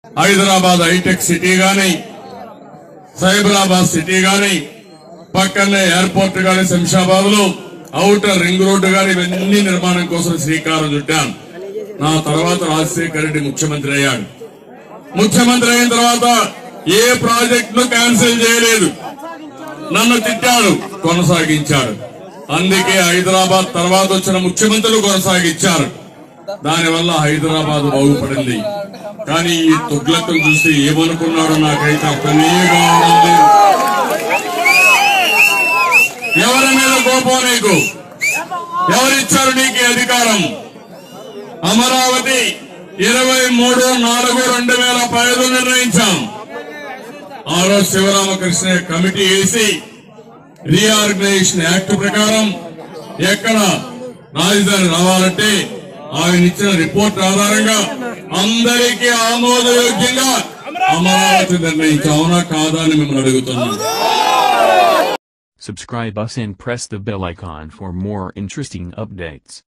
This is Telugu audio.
హైదరాబాద్ హైటెక్ సిటీ గాని సైబరాబాద్ సిటీ గాని పక్కనే ఎయిర్పోర్ట్ గాని శంషాబాద్ లో ఔటర్ రింగ్ రోడ్డు గాని ఇవన్నీ నిర్మాణం కోసం శ్రీకారం చుట్టాను నా తర్వాత రాజశేఖర రెడ్డి ముఖ్యమంత్రి అయ్యాడు ముఖ్యమంత్రి అయిన తర్వాత ఏ ప్రాజెక్ట్ ను క్యాన్సిల్ చేయలేదు నన్ను తిట్టాడు కొనసాగించాడు అందుకే హైదరాబాద్ తర్వాత వచ్చిన ముఖ్యమంత్రులు కొనసాగించారు దానివల్ల హైదరాబాద్ బాగుపడింది కానీ ఈ తుగ్లకులు చూసి ఏమనుకున్నాడో నాకైతే అర్థమే కావడం ఎవరి మీద కోపం నీకు ఎవరిచ్చారు నీకు ఈ అధికారం అమరావతి ఇరవై మూడు నాలుగు రెండు వేల పైదు నిర్ణయించాం ఆ రోజు శివరామకృష్ణ కమిటీ వేసి రీఆర్గనైజేషన్ యాక్ట్ ప్రకారం ఎక్కడ రాజధాని రావాలంటే ఆయన ఇచ్చిన రిపోర్ట్ ఆధారంగా అందరికీ ఆమోదయోగ్యంగా అమరావతి నిర్ణయించాం అవునా కాదా అని మిమ్మల్ని అడుగుతున్నాను Subscribe us and press the bell icon for more interesting updates.